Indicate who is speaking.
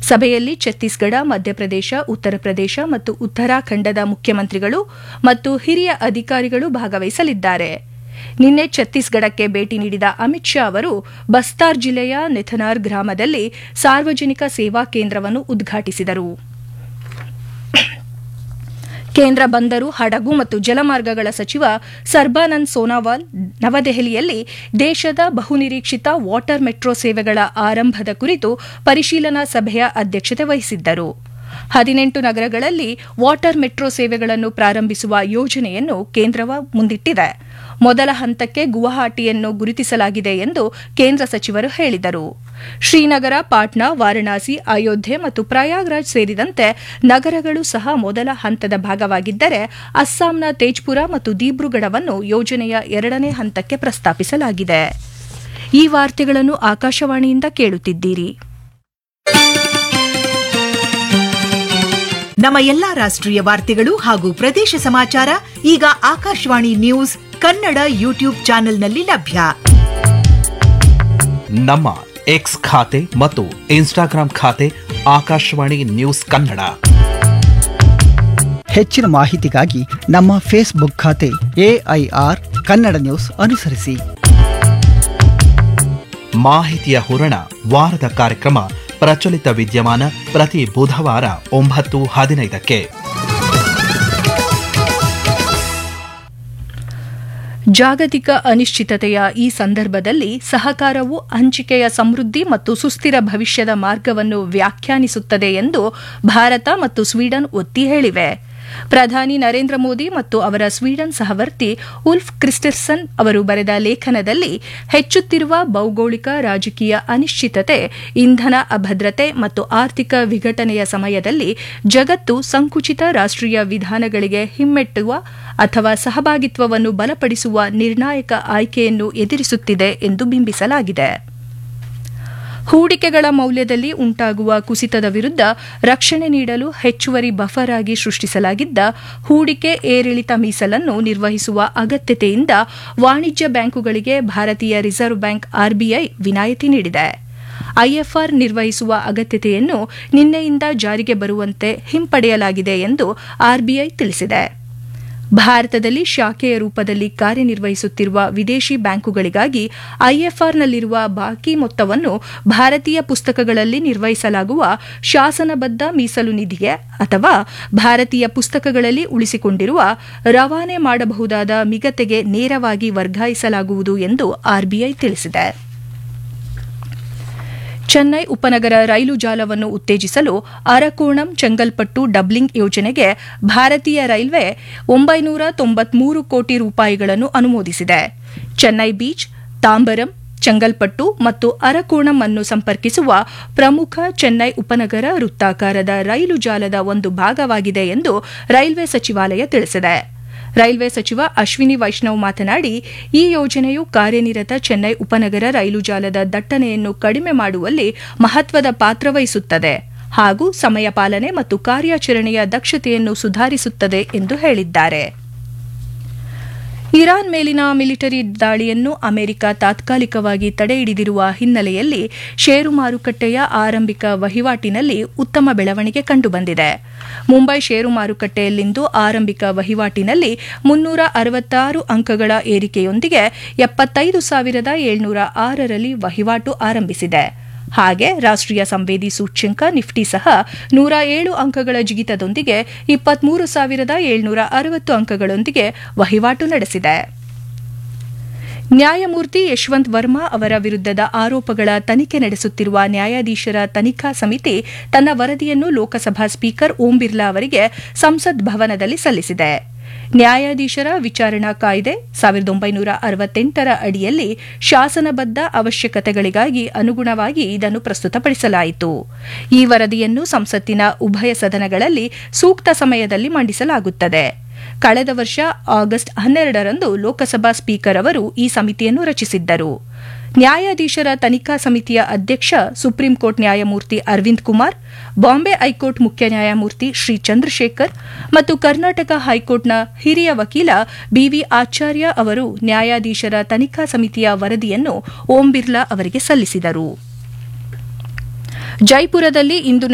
Speaker 1: ಸಭೆಯಲ್ಲಿ ಛತ್ತೀಸ್ಗಢ ಮಧ್ಯಪ್ರದೇಶ ಉತ್ತರ ಪ್ರದೇಶ ಮತ್ತು ಉತ್ತರಾಖಂಡದ ಮುಖ್ಯಮಂತ್ರಿಗಳು ಮತ್ತು ಹಿರಿಯ ಅಧಿಕಾರಿಗಳು ಭಾಗವಹಿಸಲಿದ್ದಾರೆ ನಿನ್ನೆ ಛತ್ತೀಸ್ಗಢಕ್ಕೆ ಭೇಟಿ ನೀಡಿದ ಅಮಿತ್ ಶಾ ಅವರು ಬಸ್ತಾರ್ ಜಿಲ್ಲೆಯ ನೆಥನಾರ್ ಗ್ರಾಮದಲ್ಲಿ ಸಾರ್ವಜನಿಕ ಸೇವಾ ಕೇಂದ್ರವನ್ನು ಉದ್ಘಾಟಿಸಿದರು ಕೇಂದ್ರ ಬಂದರು ಹಡಗು ಮತ್ತು ಜಲಮಾರ್ಗಗಳ ಸಚಿವ ಸರ್ಬಾನಂದ್ ಸೋನಾವಾಲ್ ನವದೆಹಲಿಯಲ್ಲಿ ದೇಶದ ಬಹುನಿರೀಕ್ಷಿತ ವಾಟರ್ ಮೆಟ್ರೋ ಸೇವೆಗಳ ಆರಂಭದ ಕುರಿತು ಪರಿಶೀಲನಾ ಸಭೆಯ ಅಧ್ಯಕ್ಷತೆ ವಹಿಸಿದ್ದರು ಹದಿನೆಂಟು ನಗರಗಳಲ್ಲಿ ವಾಟರ್ ಮೆಟ್ರೋ ಸೇವೆಗಳನ್ನು ಪ್ರಾರಂಭಿಸುವ ಯೋಜನೆಯನ್ನು ಕೇಂದ್ರವ ಮುಂದಿಟ್ಟಿದೆ ಮೊದಲ ಹಂತಕ್ಕೆ ಗುವಾಹಟಿಯನ್ನು ಗುರುತಿಸಲಾಗಿದೆ ಎಂದು ಕೇಂದ್ರ ಸಚಿವರು ಹೇಳಿದರು ಶ್ರೀನಗರ ಪಾಟ್ನಾ ವಾರಣಾಸಿ ಅಯೋಧ್ಯೆ ಮತ್ತು ಪ್ರಯಾಗ್ರಾಜ್ ಸೇರಿದಂತೆ ನಗರಗಳು ಸಹ ಮೊದಲ ಹಂತದ ಭಾಗವಾಗಿದ್ದರೆ ಅಸ್ಸಾಂನ ತೇಜ್ಪುರ ಮತ್ತು ದೀಬ್ರುಗಢವನ್ನು ಯೋಜನೆಯ ಎರಡನೇ ಹಂತಕ್ಕೆ ಪ್ರಸ್ತಾಪಿಸಲಾಗಿದೆ ಈ ವಾರ್ತೆಗಳನ್ನು ಆಕಾಶವಾಣಿಯಿಂದ ಕೇಳುತ್ತಿದ್ದೀರಿ
Speaker 2: ನಮ್ಮ ಎಲ್ಲಾ ರಾಷ್ಟ್ರೀಯ ವಾರ್ತೆಗಳು ಹಾಗೂ ಪ್ರದೇಶ ಸಮಾಚಾರ ಈಗ ಆಕಾಶವಾಣಿ ನ್ಯೂಸ್ ಕನ್ನಡ ಯೂಟ್ಯೂಬ್ ಚಾನೆಲ್ನಲ್ಲಿ ಲಭ್ಯ
Speaker 3: ನಮ್ಮ ಎಕ್ಸ್ ಖಾತೆ ಮತ್ತು ಇನ್ಸ್ಟಾಗ್ರಾಂ ಖಾತೆ ಆಕಾಶವಾಣಿ ನ್ಯೂಸ್ ಕನ್ನಡ
Speaker 4: ಹೆಚ್ಚಿನ ಮಾಹಿತಿಗಾಗಿ ನಮ್ಮ ಫೇಸ್ಬುಕ್ ಖಾತೆ ಎಐಆರ್ ಕನ್ನಡ ನ್ಯೂಸ್ ಅನುಸರಿಸಿ
Speaker 3: ಮಾಹಿತಿಯ ಹೂರಣ ವಾರದ ಕಾರ್ಯಕ್ರಮ ಪ್ರಚಲಿತ ವಿದ್ಯಮಾನ ಪ್ರತಿ ಬುಧವಾರ ಒಂಬತ್ತು ಹದಿನೈದಕ್ಕೆ
Speaker 1: ಜಾಗತಿಕ ಅನಿಶ್ಚಿತತೆಯ ಈ ಸಂದರ್ಭದಲ್ಲಿ ಸಹಕಾರವು ಹಂಚಿಕೆಯ ಸಮೃದ್ಧಿ ಮತ್ತು ಸುಸ್ಥಿರ ಭವಿಷ್ಯದ ಮಾರ್ಗವನ್ನು ವ್ಯಾಖ್ಯಾನಿಸುತ್ತದೆ ಎಂದು ಭಾರತ ಮತ್ತು ಸ್ವೀಡನ್ ಒತ್ತಿ ಹೇಳಿವೆ ಪ್ರಧಾನಿ ನರೇಂದ್ರ ಮೋದಿ ಮತ್ತು ಅವರ ಸ್ವೀಡನ್ ಸಹವರ್ತಿ ಉಲ್ಫ್ ಕ್ರಿಸ್ಟರ್ಸನ್ ಅವರು ಬರೆದ ಲೇಖನದಲ್ಲಿ ಹೆಚ್ಚುತ್ತಿರುವ ಭೌಗೋಳಿಕ ರಾಜಕೀಯ ಅನಿಶ್ಚಿತತೆ ಇಂಧನ ಅಭದ್ರತೆ ಮತ್ತು ಆರ್ಥಿಕ ವಿಘಟನೆಯ ಸಮಯದಲ್ಲಿ ಜಗತ್ತು ಸಂಕುಚಿತ ರಾಷ್ಟ್ರೀಯ ವಿಧಾನಗಳಿಗೆ ಹಿಮ್ಮೆಟ್ಟುವ ಅಥವಾ ಸಹಭಾಗಿತ್ವವನ್ನು ಬಲಪಡಿಸುವ ನಿರ್ಣಾಯಕ ಆಯ್ಕೆಯನ್ನು ಎದುರಿಸುತ್ತಿದೆ ಎಂದು ಬಿಂಬಿಸಲಾಗಿದೆ ಹೂಡಿಕೆಗಳ ಮೌಲ್ಯದಲ್ಲಿ ಉಂಟಾಗುವ ಕುಸಿತದ ವಿರುದ್ಧ ರಕ್ಷಣೆ ನೀಡಲು ಹೆಚ್ಚುವರಿ ಬಫರ್ ಆಗಿ ಸೃಷ್ಟಿಸಲಾಗಿದ್ದ ಹೂಡಿಕೆ ಏರಿಳಿತ ಮೀಸಲನ್ನು ನಿರ್ವಹಿಸುವ ಅಗತ್ಯತೆಯಿಂದ ವಾಣಿಜ್ಯ ಬ್ಯಾಂಕುಗಳಿಗೆ ಭಾರತೀಯ ರಿಸರ್ವ್ ಬ್ಯಾಂಕ್ ಆರ್ಬಿಐ ವಿನಾಯಿತಿ ನೀಡಿದೆ ಐಎಫ್ಆರ್ ನಿರ್ವಹಿಸುವ ಅಗತ್ಯತೆಯನ್ನು ನಿನ್ನೆಯಿಂದ ಜಾರಿಗೆ ಬರುವಂತೆ ಹಿಂಪಡೆಯಲಾಗಿದೆ ಎಂದು ಆರ್ಬಿಐ ತಿಳಿಸಿದೆ ಭಾರತದಲ್ಲಿ ಶಾಖೆಯ ರೂಪದಲ್ಲಿ ಕಾರ್ಯನಿರ್ವಹಿಸುತ್ತಿರುವ ವಿದೇಶಿ ಬ್ಯಾಂಕುಗಳಿಗಾಗಿ ಐಎಫ್ಆರ್ನಲ್ಲಿರುವ ಬಾಕಿ ಮೊತ್ತವನ್ನು ಭಾರತೀಯ ಪುಸ್ತಕಗಳಲ್ಲಿ ನಿರ್ವಹಿಸಲಾಗುವ ಶಾಸನಬದ್ಧ ಮೀಸಲು ನಿಧಿಗೆ ಅಥವಾ ಭಾರತೀಯ ಪುಸ್ತಕಗಳಲ್ಲಿ ಉಳಿಸಿಕೊಂಡಿರುವ ರವಾನೆ ಮಾಡಬಹುದಾದ ಮಿಗತೆಗೆ ನೇರವಾಗಿ ವರ್ಗಾಯಿಸಲಾಗುವುದು ಎಂದು ಆರ್ಬಿಐ ತಿಳಿಸಿದೆ ಚೆನ್ನೈ ಉಪನಗರ ರೈಲು ಜಾಲವನ್ನು ಉತ್ತೇಜಿಸಲು ಅರಕೋಣಂ ಚೆಂಗಲ್ಪಟ್ಟು ಡಬ್ಲಿಂಗ್ ಯೋಜನೆಗೆ ಭಾರತೀಯ ರೈಲ್ವೆ ಒಂಬೈನೂರ ತೊಂಬತ್ಮೂರು ಕೋಟಿ ರೂಪಾಯಿಗಳನ್ನು ಅನುಮೋದಿಸಿದೆ ಚೆನ್ನೈ ಬೀಚ್ ತಾಂಬರಂ ಚೆಂಗಲ್ಪಟ್ಟು ಮತ್ತು ಅರಕೋಣಂ ಅನ್ನು ಸಂಪರ್ಕಿಸುವ ಪ್ರಮುಖ ಚೆನ್ನೈ ಉಪನಗರ ವೃತ್ತಾಕಾರದ ರೈಲು ಜಾಲದ ಒಂದು ಭಾಗವಾಗಿದೆ ಎಂದು ರೈಲ್ವೆ ಸಚಿವಾಲಯ ತಿಳಿಸಿದೆ ರೈಲ್ವೆ ಸಚಿವ ಅಶ್ವಿನಿ ವೈಷ್ಣವ್ ಮಾತನಾಡಿ ಈ ಯೋಜನೆಯು ಕಾರ್ಯನಿರತ ಚೆನ್ನೈ ಉಪನಗರ ರೈಲು ಜಾಲದ ದಟ್ಟಣೆಯನ್ನು ಕಡಿಮೆ ಮಾಡುವಲ್ಲಿ ಮಹತ್ವದ ಪಾತ್ರ ವಹಿಸುತ್ತದೆ ಹಾಗೂ ಸಮಯ ಪಾಲನೆ ಮತ್ತು ಕಾರ್ಯಾಚರಣೆಯ ದಕ್ಷತೆಯನ್ನು ಸುಧಾರಿಸುತ್ತದೆ ಎಂದು ಹೇಳಿದ್ದಾರೆ ಇರಾನ್ ಮೇಲಿನ ಮಿಲಿಟರಿ ದಾಳಿಯನ್ನು ಅಮೆರಿಕ ತಾತ್ಕಾಲಿಕವಾಗಿ ತಡೆಹಿಡಿದಿರುವ ಹಿನ್ನೆಲೆಯಲ್ಲಿ ಷೇರು ಮಾರುಕಟ್ಟೆಯ ಆರಂಭಿಕ ವಹಿವಾಟಿನಲ್ಲಿ ಉತ್ತಮ ಬೆಳವಣಿಗೆ ಕಂಡುಬಂದಿದೆ ಮುಂಬೈ ಷೇರು ಮಾರುಕಟ್ಟೆಯಲ್ಲಿಂದು ಆರಂಭಿಕ ವಹಿವಾಟಿನಲ್ಲಿ ಮುನ್ನೂರ ಅರವತ್ತಾರು ಅಂಕಗಳ ಏರಿಕೆಯೊಂದಿಗೆ ಎಪ್ಪತ್ತೈದು ಸಾವಿರದ ಏಳ್ನೂರ ಆರರಲ್ಲಿ ವಹಿವಾಟು ಆರಂಭಿಸಿದೆ ಹಾಗೆ ರಾಷ್ಟ್ರೀಯ ಸಂವೇದಿ ಸೂಚ್ಯಂಕ ನಿಫ್ಟಿ ಸಹ ನೂರ ಏಳು ಅಂಕಗಳ ಜಿಗಿತದೊಂದಿಗೆ ಇಪ್ಪತ್ಮೂರು ಸಾವಿರದ ಏಳ್ನೂರ ಅರವತ್ತು ಅಂಕಗಳೊಂದಿಗೆ ವಹಿವಾಟು ನಡೆಸಿದೆ ನ್ಯಾಯಮೂರ್ತಿ ಯಶವಂತ್ ವರ್ಮಾ ಅವರ ವಿರುದ್ಧದ ಆರೋಪಗಳ ತನಿಖೆ ನಡೆಸುತ್ತಿರುವ ನ್ಯಾಯಾಧೀಶರ ತನಿಖಾ ಸಮಿತಿ ತನ್ನ ವರದಿಯನ್ನು ಲೋಕಸಭಾ ಸ್ಪೀಕರ್ ಓಂ ಬಿರ್ಲಾ ಅವರಿಗೆ ಸಂಸತ್ ಭವನದಲ್ಲಿ ಸಲ್ಲಿಸಿದೆ ನ್ಯಾಯಾಧೀಶರ ವಿಚಾರಣಾ ಕಾಯ್ದೆ ಸಾವಿರದ ಒಂಬೈನೂರ ಅರವತ್ತೆಂಟರ ಅಡಿಯಲ್ಲಿ ಶಾಸನಬದ್ಧ ಅವಶ್ಯಕತೆಗಳಿಗಾಗಿ ಅನುಗುಣವಾಗಿ ಇದನ್ನು ಪ್ರಸ್ತುತಪಡಿಸಲಾಯಿತು ಈ ವರದಿಯನ್ನು ಸಂಸತ್ತಿನ ಉಭಯ ಸದನಗಳಲ್ಲಿ ಸೂಕ್ತ ಸಮಯದಲ್ಲಿ ಮಂಡಿಸಲಾಗುತ್ತದೆ ಕಳೆದ ವರ್ಷ ಆಗಸ್ಟ್ ಹನ್ನೆರಡರಂದು ಲೋಕಸಭಾ ಸ್ಪೀಕರ್ ಅವರು ಈ ಸಮಿತಿಯನ್ನು ರಚಿಸಿದ್ದರು ನ್ಯಾಯಾಧೀಶರ ತನಿಖಾ ಸಮಿತಿಯ ಅಧ್ಯಕ್ಷ ಸುಪ್ರೀಂ ಕೋರ್ಟ್ ನ್ಯಾಯಮೂರ್ತಿ ಅರವಿಂದ್ ಕುಮಾರ್ ಬಾಂಬೆ ಹೈಕೋರ್ಟ್ ಮುಖ್ಯ ನ್ಯಾಯಮೂರ್ತಿ ಶ್ರೀ ಚಂದ್ರಶೇಖರ್ ಮತ್ತು ಕರ್ನಾಟಕ ಹೈಕೋರ್ಟ್ನ ಹಿರಿಯ ವಕೀಲ ಬಿವಿ ಆಚಾರ್ಯ ಅವರು ನ್ಯಾಯಾಧೀಶರ ತನಿಖಾ ಸಮಿತಿಯ ವರದಿಯನ್ನು ಓಂ ಬಿರ್ಲಾ ಅವರಿಗೆ ಸಲ್ಲಿಸಿದರು ಜೈಪುರದಲ್ಲಿ ಇಂದು